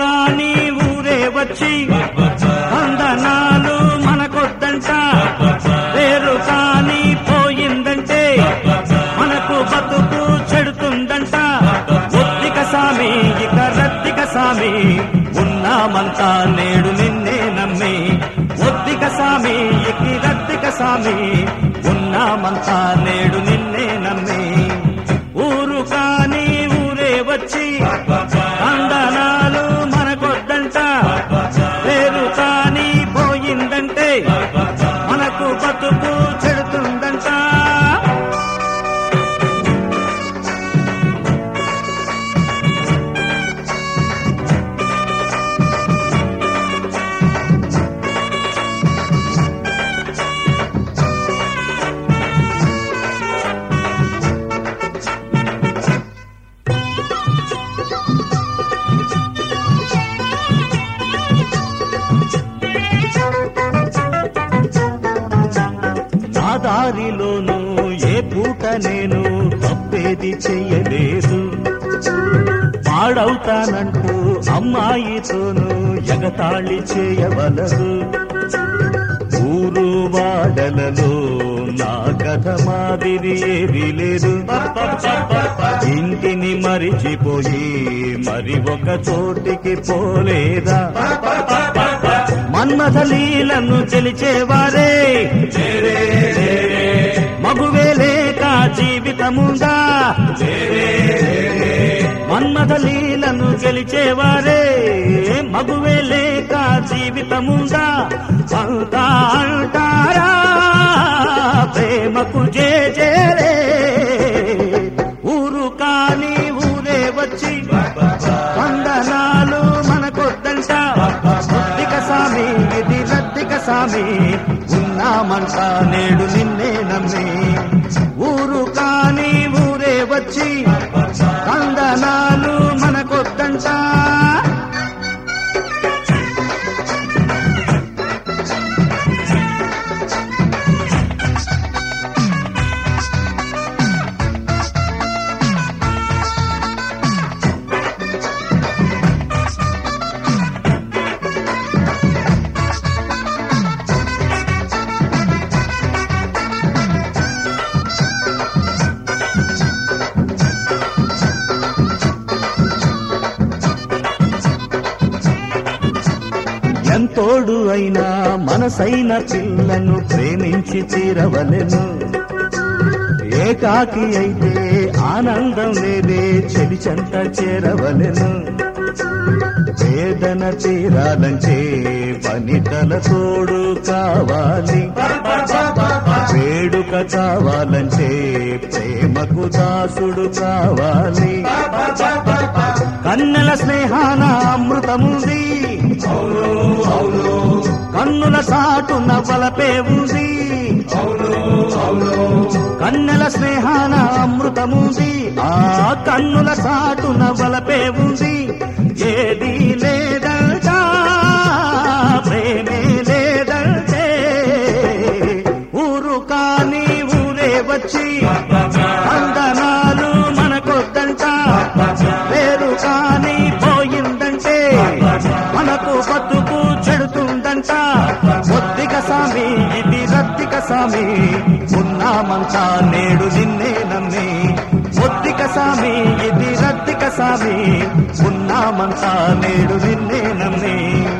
కాని ఊరే వచ్చి వందనాలు మనకొద్దంట పేరు కాని పోయిందంటే మనకు బతుకు చెడుతుందంట ఒత్తిక సామి ఇక రత్తిక సామి ఉన్నామంతా నేడు నిన్నే నమ్మి ఒత్తిక సామి ఇక రత్తిక సామి ఉన్నామంతా నేడు నిన్నే నమ్మి ఊరు కాని ఊరే వచ్చి వందనాలు మనకొద్దంట పేరు కాని పోయిందంటే మనకు బతుకు చెడుతుందంట నా దారిలోను ఏ పూట నేను తప్పేది చెయ్యలేదు పాడవుతానంటూ అమ్మాయితోను ఎగతాళి చేయవలదు ఊరు వాడలలో నా కథ మాదిరి ఏది లేదు ఇంటిని మరిచిపోయి మరి ఒక చోటికి పోలేదా మన్మథ లీలను చెలిచేవారే మగువే లేక జీవితముందా మన్మథ లీలను గెలిచేవారే మగువే లేక జీవితముందా అంతా అంటారా ప్రేమకు జే జేరే ఊరు కాని ఊరే వచ్చి వందనాలు మనకొద్దంట రద్దిక సామి ఇది రద్దిక సామి ఉన్నామంట నేడు నిన్నే నమ్మి ఊరు కాని ఊరే వచ్చి వందనాలు మనకొద్దంట ఎంతోడు అయినా మనసైన పిల్లను ప్రేమించి తీరవలెను ఏకాకి అయితే ఆనందం లేదే చెలి చెంత చేరవలెను వేదన తీరాలంటే వనితల తోడు కావాలి వేడుక కావాలంటే ప్రేమకు దాసుడు కావాలి కన్నెల స్నేహాన అమృతముంది కన్నుల సాటు నవ్వలపే ఉంది కన్నెల స్నేహాన అమృతముంది ఆ కన్నుల సాటు నవ్వలపే ఉంది ఏది లేదంటా ప్రేమే లేదంటే ఊరు కాని ఊరే వచ్చి వందనాలు మనకొద్దంట పేరు కాని పోయిందంటే మనకు బతుకు చెడుతుందంట ఒత్తిక సామి ఇది రత్తిక సామి ఉన్నామంతా నేడు నిన్నే నమ్మి ఒత్తిక సామి ఇది రత్తిక సామి ఉన్నామంతా నేడు నిన్నే నమ్మి